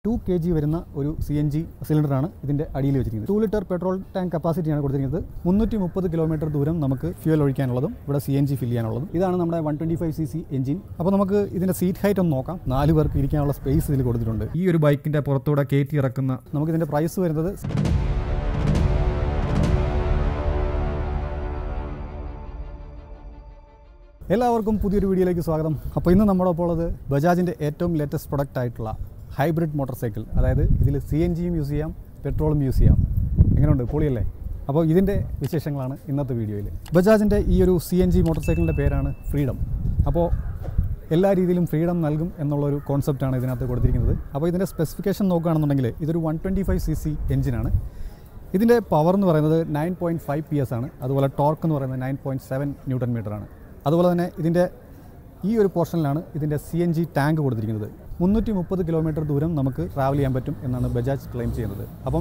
to K G വരുന്ന ഒരു C N G സിലിണ്ടറാണ് ഇതിൻ്റെ അടിയിൽ വെച്ചിരിക്കുന്നത് ടു ലിറ്റർ പെട്രോൾ ടാങ്ക് കപ്പാസിറ്റിയാണ് കൊടുത്തിരിക്കുന്നത് മുന്നൂറ്റി മുപ്പത് കിലോമീറ്റർ ദൂരം നമുക്ക് ഫ്യൂൽ ഒഴിക്കാനുള്ളതും ഇവിടെ സി എൻ ജി ഫിൽ ചെയ്യാനുള്ളതും ഇതാണ് നമ്മുടെ one twenty five C C engine അപ്പോൾ നമുക്ക് ഇതിൻ്റെ സീറ്റ് ഹൈറ്റ് ഒന്ന് നോക്കാം നാല് പേർക്ക് ഇരിക്കാനുള്ള സ്പേസ് ഇതിൽ കൊടുത്തിട്ടുണ്ട് ഈ ഒരു ബൈക്കിന്റെ പുറത്തൂടെ കയറ്റി ഇറക്കുന്ന നമുക്കിതിൻ്റെ പ്രൈസ് വരുന്നത് എല്ലാവർക്കും പുതിയൊരു വീഡിയോയിലേക്ക് സ്വാഗതം അപ്പോൾ ഇന്ന് നമ്മുടെ ഒപ്പം ഉള്ളത് ബജാജിൻ്റെ ഏറ്റവും ലേറ്റസ്റ്റ് പ്രൊഡക്റ്റ് ആയിട്ടുള്ള ഹൈബ്രിഡ് മോട്ടോർ സൈക്കിൾ അതായത് ഇതിൽ സി എൻ ജിയും യൂസ് ചെയ്യാം പെട്രോളും യൂസ് ചെയ്യാം എങ്ങനെയുണ്ട് പൊളിയല്ലേ അപ്പോൾ ഇതിൻ്റെ വിശേഷങ്ങളാണ് ഇന്നത്തെ വീഡിയോയിൽ ബജാജിൻ്റെ ഈ ഒരു സി എൻ ജി മോട്ടോർ സൈക്കിളിൻ്റെ പേരാണ് ഫ്രീഡം അപ്പോൾ എല്ലാ രീതിയിലും ഫ്രീഡം നൽകും എന്നുള്ളൊരു കോൺസെപ്റ്റാണ് ഇതിനകത്ത് കൊടുത്തിരിക്കുന്നത് അപ്പോൾ ഇതിൻ്റെ സ്പെസിഫിക്കേഷൻ നോക്കുകയാണെന്നുണ്ടെങ്കിൽ ഇതൊരു one twenty five C C എഞ്ചിനാണ് ഇതിൻ്റെ പവർ എന്ന് പറയുന്നത് nine point five P S ആണ് അതുപോലെ ടോർക്ക് എന്ന് പറയുന്നത് nine point seven newton metre ആണ് അതുപോലെ തന്നെ ഇതിൻ്റെ ഈ ഒരു പോർഷനിലാണ് ഇതിൻ്റെ സി എൻ ജി ടാങ്ക് കൊടുത്തിരിക്കുന്നത് മുന്നൂറ്റി മുപ്പത് കിലോമീറ്റർ ദൂരം നമുക്ക് ട്രാവൽ ചെയ്യാൻ പറ്റും എന്നാണ് ബജാജ് ക്ലെയിം ചെയ്യുന്നത് അപ്പം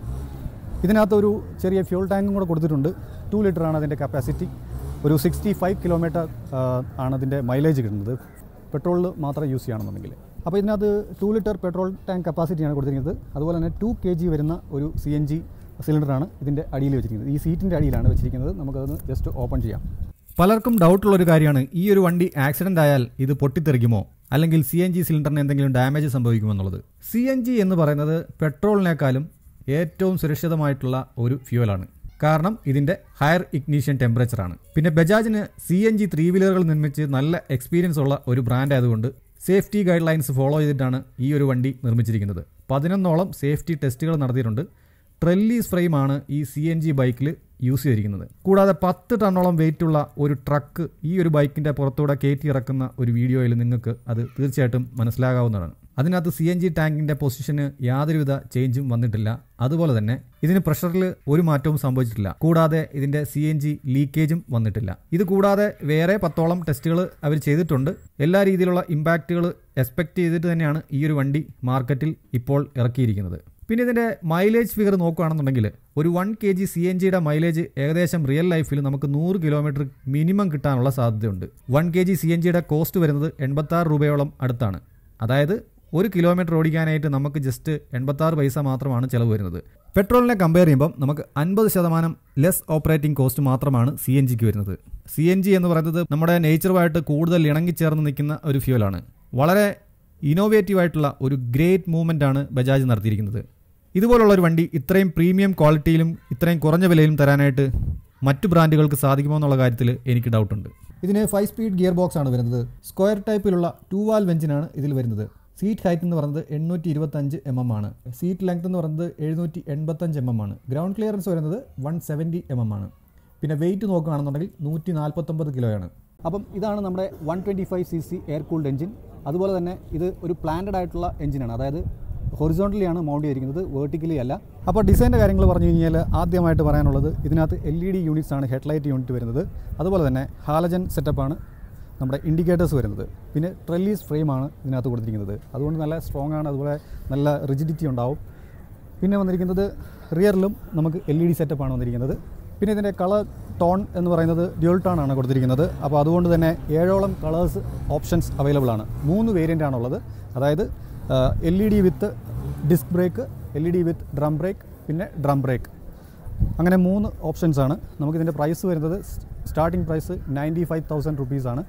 ഇതിനകത്ത് ഒരു ചെറിയ ഫ്യൂൾ ടാങ്കും കൂടെ കൊടുത്തിട്ടുണ്ട് ടു ലിറ്റർ ആണ് അതിൻ്റെ കപ്പാസിറ്റി ഒരു സിക്സ്റ്റി ഫൈവ് കിലോമീറ്റർ ആണ് അതിൻ്റെ മൈലേജ് കിട്ടുന്നത് പെട്രോളിൽ മാത്രം യൂസ് ചെയ്യുകയാണെന്നുണ്ടെങ്കിൽ അപ്പോൾ ഇതിനകത്ത് ടു ലിറ്റർ പെട്രോൾ ടാങ്ക് കപ്പാസിറ്റിയാണ് കൊടുത്തിരിക്കുന്നത് അതുപോലെ തന്നെ ടു കെ ജി വരുന്ന ഒരു സി എൻ ജി സിലിണ്ടറാണ് ഇതിൻ്റെ അടിയിൽ വെച്ചിരിക്കുന്നത് ഈ സീറ്റിൻ്റെ അടിയിലാണ് വെച്ചിരിക്കുന്നത് നമുക്കതൊന്ന് ജസ്റ്റ് ഓപ്പൺ ചെയ്യാം പലർക്കും ഡൗട്ടുള്ള ഒരു കാര്യമാണ് ഈ ഒരു വണ്ടി ആക്സിഡന്റ് ആയാൽ ഇത് പൊട്ടിത്തെറിക്കുമോ അല്ലെങ്കിൽ സി എൻ ജി സിലിണ്ടറിന് എന്തെങ്കിലും ഡാമേജ് സംഭവിക്കുമോ എന്നുള്ളത് സി എൻ ജി എന്ന് പറയുന്നത് പെട്രോളിനേക്കാളും ഏറ്റവും സുരക്ഷിതമായിട്ടുള്ള ഒരു ഫ്യൂവലാണ് കാരണം ഇതിന്റെ ഹയർ ഇഗ്നീഷ്യൻ ടെമ്പറേച്ചർ ആണ് പിന്നെ ബജാജിന് സി എൻ ജി ത്രീ വീലറുകൾ നിർമ്മിച്ച് നല്ല എക്സ്പീരിയൻസ് ഉള്ള ഒരു ബ്രാൻഡ് ആയതുകൊണ്ട് സേഫ്റ്റി ഗൈഡ് ലൈൻസ് ഫോളോ ചെയ്തിട്ടാണ് ഈ ഒരു വണ്ടി നിർമ്മിച്ചിരിക്കുന്നത് പതിനൊന്നോളം സേഫ്റ്റി ടെസ്റ്റുകൾ നടത്തിയിട്ടുണ്ട് ട്രെല്ലീസ് ഫ്രെയിമാണ് ഈ സി എൻ ജി ബൈക്കിൽ യൂസ് ചെയ്തിരിക്കുന്നത് കൂടാതെ പത്ത് ടണ്ണോളം വെയിറ്റ് ഉള്ള ഒരു ട്രക്ക് ഈ ഒരു ബൈക്കിന്റെ പുറത്തൂടെ കയറ്റി ഇറക്കുന്ന ഒരു വീഡിയോയിൽ നിങ്ങൾക്ക് അത് തീർച്ചയായിട്ടും മനസ്സിലാകാവുന്നതാണ് അതിനകത്ത് സി എൻ ജി ടാങ്കിന്റെ പൊസിഷന് യാതൊരുവിധ ചേഞ്ചും വന്നിട്ടില്ല അതുപോലെ തന്നെ ഇതിന് പ്രഷറിൽ ഒരു മാറ്റവും സംഭവിച്ചിട്ടില്ല കൂടാതെ ഇതിന്റെ സി എൻ ജി ലീക്കേജും വന്നിട്ടില്ല ഇത് കൂടാതെ വേറെ പത്തോളം ടെസ്റ്റുകൾ അവർ ചെയ്തിട്ടുണ്ട് എല്ലാ രീതിയിലുള്ള ഇമ്പാക്റ്റുകൾ എക്സ്പെക്ട് ചെയ്തിട്ട് തന്നെയാണ് ഈ ഒരു വണ്ടി മാർക്കറ്റിൽ ഇപ്പോൾ ഇറക്കിയിരിക്കുന്നത് പിന്നെ ഇതിൻ്റെ മൈലേജ് ഫിഗർ നോക്കുകയാണെന്നുണ്ടെങ്കിൽ ഒരു one K G C N ജിയുടെ മൈലേജ് ഏകദേശം റിയൽ ലൈഫിൽ നമുക്ക് നൂറ് കിലോമീറ്റർ മിനിമം കിട്ടാനുള്ള സാധ്യതയുണ്ട് one K G C N ജിയുടെ കോസ്റ്റ് വരുന്നത് എൺപത്താറ് രൂപയോളം അടുത്താണ് അതായത് ഒരു കിലോമീറ്റർ ഓടിക്കാനായിട്ട് നമുക്ക് ജസ്റ്റ് എൺപത്താറ് പൈസ മാത്രമാണ് ചിലവ് വരുന്നത് പെട്രോളിനെ കമ്പയർ ചെയ്യുമ്പം നമുക്ക് അൻപത് ശതമാനം ലെസ് ഓപ്പറേറ്റിംഗ് കോസ്റ്റ് മാത്രമാണ് സി എൻ ജിക്ക് വരുന്നത് സി എൻ ജി എന്ന് പറയുന്നത് നമ്മുടെ നേച്ചറുമായിട്ട് കൂടുതൽ ഇണങ്ങിച്ചേർന്ന് നിൽക്കുന്ന ഒരു ഫ്യൂലാണ് വളരെ ഇന്നോവേറ്റീവ് ആയിട്ടുള്ള ഒരു ഗ്രേറ്റ് മൂവ്മെൻ്റ് ആണ് ബജാജ് നടത്തിയിരിക്കുന്നത് ഇതുപോലുള്ള ഒരു വണ്ടി ഇത്രയും പ്രീമിയം ക്വാളിറ്റിയിലും ഇത്രയും കുറഞ്ഞ വിലയിലും തരാനായിട്ട് മറ്റു ബ്രാൻഡുകൾക്ക് സാധിക്കുമോ എന്നുള്ള കാര്യത്തിൽ എനിക്ക് ഡൗട്ടുണ്ട് ഇതിന് ഫൈവ് സ്പീഡ് ഗിയർ ബോക്സ് ആണ് വരുന്നത് സ്ക്വയർ ടൈപ്പിലുള്ള ടു വാൽ വെഞ്ചിനാണ് ഇതിൽ വരുന്നത് സീറ്റ് ഹൈറ്റ് എന്ന് പറയുന്നത് എണ്ണൂറ്റി ഇരുപത്തഞ്ച് എം എം ആണ് സീറ്റ് ലെങ്ത് എന്ന് പറയുന്നത് എഴുന്നൂറ്റി എൺപത്തഞ്ച് എം എം ആണ് ഗ്രൗണ്ട് ക്ലിയറൻസ് വരുന്നത് വൺ സെവൻറ്റി എം എം ആണ് പിന്നെ വെയിറ്റ് നോക്കുകയാണെന്നുണ്ടെങ്കിൽ നൂറ്റി നാൽപ്പത്തൊമ്പത് കിലോയാണ് അപ്പം ഇതാണ് നമ്മുടെ one twenty five C C air cooled engine അതുപോലെ തന്നെ ഇത് ഒരു പ്ലാന്റഡ് ആയിട്ടുള്ള എഞ്ചിനാണ് അതായത് ഹൊറിസോണ്ടലിയാണ് മൗണ്ട് ചെയ്തിരിക്കുന്നത് വേർട്ടിക്കലി അല്ല അപ്പോൾ ഡിസൈൻ്റെ കാര്യങ്ങൾ പറഞ്ഞു കഴിഞ്ഞാൽ ആദ്യമായിട്ട് പറയാനുള്ളത് ഇതിനകത്ത് എൽ ഇ ഡി യൂണിറ്റ്സ് ആണ് ഹെഡ്ലൈറ്റ് യൂണിറ്റ് വരുന്നത് അതുപോലെ തന്നെ ഹാലജൻ സെറ്റപ്പാണ് നമ്മുടെ ഇൻഡിക്കേറ്റേഴ്സ് വരുന്നത് പിന്നെ ട്രെല്ലീസ് ഫ്രെയിമാണ് ഇതിനകത്ത് കൊടുത്തിരിക്കുന്നത് അതുകൊണ്ട് നല്ല സ്ട്രോങ് ആണ് അതുപോലെ നല്ല റിജിഡിറ്റി ഉണ്ടാവും പിന്നെ വന്നിരിക്കുന്നത് റിയറിലും നമുക്ക് എൽ ഇ ഡി സെറ്റപ്പാണ് വന്നിരിക്കുന്നത് പിന്നെ ഇതിൻ്റെ കളർ ടോൺ എന്ന് പറയുന്നത് ഡ്യുവൽ ടോൺ ആണ് കൊടുത്തിരിക്കുന്നത് അപ്പോൾ അതുകൊണ്ട് തന്നെ ഏഴോളം കളേഴ്സ് ഓപ്ഷൻസ് അവൈലബിൾ ആണ് മൂന്ന് വേരിയൻ്റ് ആണുള്ളത് അതായത് L E D with disc brake L E D with drum brake പിന്നെ ഡ്രം ബ്രേക്ക് അങ്ങനെ മൂന്ന് ഓപ്ഷൻസ് ആണ് നമുക്കിതിൻ്റെ പ്രൈസ് വരുന്നത് starting price ninety five thousand റുപ്പീസാണ്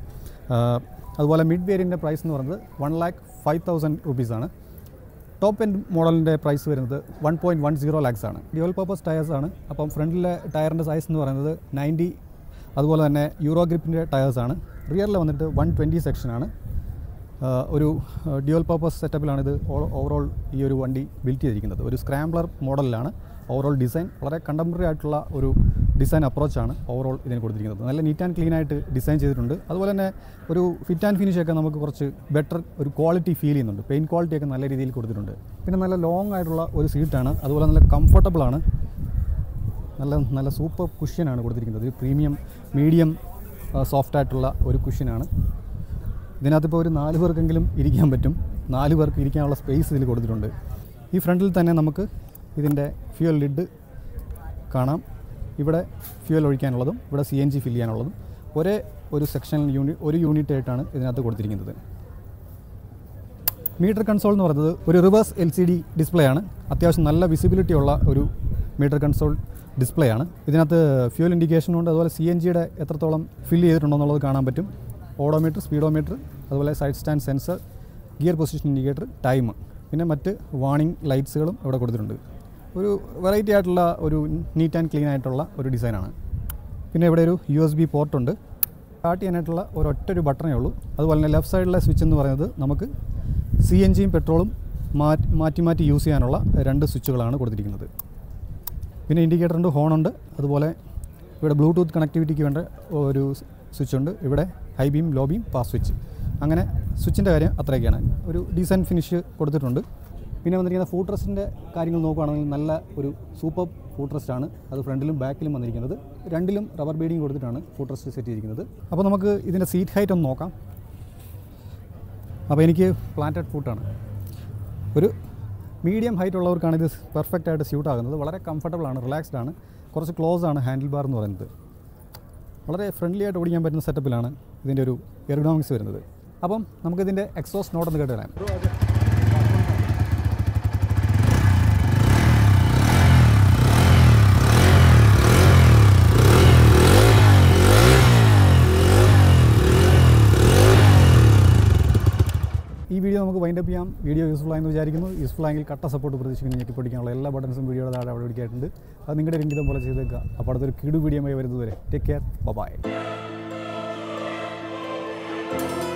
അതുപോലെ മിഡ് വേരിയൻ്റെ പ്രൈസ് എന്ന് പറയുന്നത് വൺ ലാക്ക് ഫൈവ് തൗസൻഡ് റുപ്പീസാണ് ടോപ്പ് എൻഡ് മോഡലിൻ്റെ പ്രൈസ് വരുന്നത് one point one zero lakhs ആണ് ഡ്യുവൽ പർപ്പസ് ടയേഴ്സ് ആണ് അപ്പം ഫ്രണ്ടിലെ ടയറിൻ്റെ സൈസ് എന്ന് പറയുന്നത് നയൻറ്റി അതുപോലെ തന്നെ യൂറോ ഗ്രിപ്പിൻ്റെ ടയേഴ്സാണ് റിയറിൽ വന്നിട്ട് വൺ ട്വൻറ്റി സെക്ഷനാണ് ഒരു ഡ്യുവൽ പർപ്പസ് സെറ്റപ്പിലാണ് ഇത് ഓവറോൾ ഈ ഒരു വണ്ടി ബിൽറ്റ് ചെയ്തിരിക്കുന്നത് ഒരു സ്ക്രാംബ്ലർ മോഡലിലാണ് ഓവറോൾ ഡിസൈൻ വളരെ കണ്ടംപററി ആയിട്ടുള്ള ഒരു ഡിസൈൻ അപ്രോച്ചാണ് ഓവറോൾ ഇതിന് കൊടുത്തിരിക്കുന്നത് നല്ല നീറ്റ് ആൻഡ് ക്ലീൻ ആയിട്ട് ഡിസൈൻ ചെയ്തിട്ടുണ്ട് അതുപോലെ തന്നെ ഒരു ഫിറ്റ് ആൻഡ് ഫിനിഷ് ഒക്കെ നമുക്ക് കുറച്ച് ബെറ്റർ ഒരു ക്വാളിറ്റി ഫീൽ ചെയ്യുന്നുണ്ട് പെയിൻ ക്വാളിറ്റി ഒക്കെ നല്ല രീതിയിൽ കൊടുത്തിട്ടുണ്ട് പിന്നെ നല്ല ലോങ് ആയിട്ടുള്ള ഒരു സീറ്റാണ് അതുപോലെ നല്ല കംഫർട്ടബിൾ ആണ് നല്ല നല്ല സൂപ്പർ കുഷ്യനാണ് കൊടുത്തിരിക്കുന്നത് ഒരു പ്രീമിയം മീഡിയം സോഫ്റ്റ് ആയിട്ടുള്ള ഒരു കുഷ്യനാണ് ഇതിനകത്തിപ്പോൾ ഒരു നാല് പേർക്കെങ്കിലും ഇരിക്കാൻ പറ്റും നാല് പേർക്ക് ഇരിക്കാനുള്ള സ്പേസ് ഇതിൽ കൊടുത്തിട്ടുണ്ട് ഈ ഫ്രണ്ടിൽ തന്നെ നമുക്ക് ഇതിൻ്റെ ഫ്യൂൽ ലിഡ് കാണാം ഇവിടെ ഫ്യൂൽ ഒഴിക്കാനുള്ളതും ഇവിടെ സി എൻ ജി ഫിൽ ചെയ്യാനുള്ളതും ഒരേ ഒരു സെക്ഷൻ യൂണിറ്റ് ഒരു യൂണിറ്റ് ആയിട്ടാണ് ഇതിനകത്ത് കൊടുത്തിരിക്കുന്നത് മീറ്റർ കൺസോൾ എന്ന് പറയുന്നത് ഒരു reverse L C D display ആണ് അത്യാവശ്യം നല്ല വിസിബിലിറ്റി ഉള്ള ഒരു മീറ്റർ കൺസോൾ ഡിസ്പ്ലേ ആണ് ഇതിനകത്ത് ഫ്യൂൽ ഇൻഡിക്കേഷൻ ഉണ്ട് അതുപോലെ സി എൻ ജിയുടെ എത്രത്തോളം ഫില്ല് ചെയ്തിട്ടുണ്ടോ എന്നുള്ളത് കാണാൻ പറ്റും ഓഡോമീറ്റർ സ്പീഡോമീറ്റർ അതുപോലെ side stand sensor gear position indicator time പിന്നെ മറ്റ് വാണിംഗ് ലൈറ്റ്സുകളും ഇവിടെ കൊടുത്തിട്ടുണ്ട് ഒരു വെറൈറ്റി ആയിട്ടുള്ള ഒരു നീറ്റ് ആൻഡ് ക്ലീൻ ആയിട്ടുള്ള ഒരു ഡിസൈനാണ് പിന്നെ ഇവിടെ ഒരു യു എസ് ബി പോർട്ടുണ്ട് സ്റ്റാർട്ട് ചെയ്യാനായിട്ടുള്ള ഒരൊറ്റ ഒരു ബട്ടണേ ഉള്ളൂ അതുപോലെ തന്നെ ലെഫ്റ്റ് സൈഡിലെ സ്വിച്ച് എന്ന് പറയുന്നത് നമുക്ക് സി എൻ ജിയും പെട്രോളും മാറ്റി മാറ്റി മാറ്റി യൂസ് ചെയ്യാനുള്ള രണ്ട് സ്വിച്ചുകളാണ് കൊടുത്തിരിക്കുന്നത് പിന്നെ ഇൻഡിക്കേറ്റർ ഉണ്ട് ഹോണുണ്ട് അതുപോലെ ഇവിടെ ബ്ലൂടൂത്ത് കണക്ടിവിറ്റിക്ക് വേണ്ട ഒരു സ്വിച്ച് ഉണ്ട് ഇവിടെ high beam low beam pass switch അങ്ങനെ സ്വിച്ചിൻ്റെ കാര്യം അത്രയൊക്കെയാണ് ഒരു ഡീസൻറ്റ് ഫിനിഷ് കൊടുത്തിട്ടുണ്ട് പിന്നെ വന്നിരിക്കുന്ന ഫുഡ് ട്രസ്റ്റിൻ്റെ കാര്യങ്ങൾ നോക്കുകയാണെങ്കിൽ നല്ല ഒരു സൂപ്പർ ഫുഡ് ട്രസ്റ്റ് ആണ് അത് ഫ്രണ്ടിലും ബാക്കിലും വന്നിരിക്കുന്നത് രണ്ടിലും റബ്ബർ ബീഡിങ് കൊടുത്തിട്ടാണ് ഫുഡ് ട്രസ്റ്റ് സെറ്റ് ചെയ്തിരിക്കുന്നത് അപ്പോൾ നമുക്ക് ഇതിൻ്റെ സീറ്റ് ഹൈറ്റ് ഒന്ന് നോക്കാം അപ്പോൾ എനിക്ക് പ്ലാന്റഡ് ഫുട്ടാണ് ഒരു മീഡിയം ഹൈറ്റ് ഉള്ളവർക്കാണ് ഇത് പെർഫെക്റ്റ് ആയിട്ട് സ്യൂട്ട് ആകുന്നത് വളരെ കംഫർട്ടബിൾ ആണ് റിലാക്സ്ഡ് ആണ് കുറച്ച് ക്ലോസ് ആണ് ഹാൻഡിൽ ബാർ എന്ന് പറയുന്നത് വളരെ ഫ്രണ്ട്ലി ആയിട്ട് ഓടിക്കാൻ പറ്റുന്ന സെറ്റപ്പിലാണ് ഇതിൻ്റെ ഒരു എർഗണോമിക്സ് വരുന്നത് അപ്പം നമുക്കിതിൻ്റെ എക്സോസ് നോട്ടൊന്ന് കേട്ട് വരാം ഈ വീഡിയോ നമുക്ക് വൈൻഡപ്പ് ചെയ്യാം വീഡിയോ യൂസ്ഫുൾ ആയെന്ന് വിചാരിക്കുന്നു യൂസ്ഫുൾ ആയെങ്കിൽ കട്ട സപ്പോർട്ട് പ്രതീക്ഷിക്കുന്നു ഞെക്കി പഠിക്കാനുള്ള എല്ലാ ബട്ടൺസും വീഡിയോയുടെ താഴെ അവിടെ പിടിക്കായിട്ടുണ്ട് അത് നിങ്ങളുടെ രംഗിതം പോലെ ചെയ്തേക്കുക അപ്പോൾ അടുത്തൊരു കിടു വീഡിയോ വരുന്നത് വരെ ടേക്ക് കെയർ ബൈ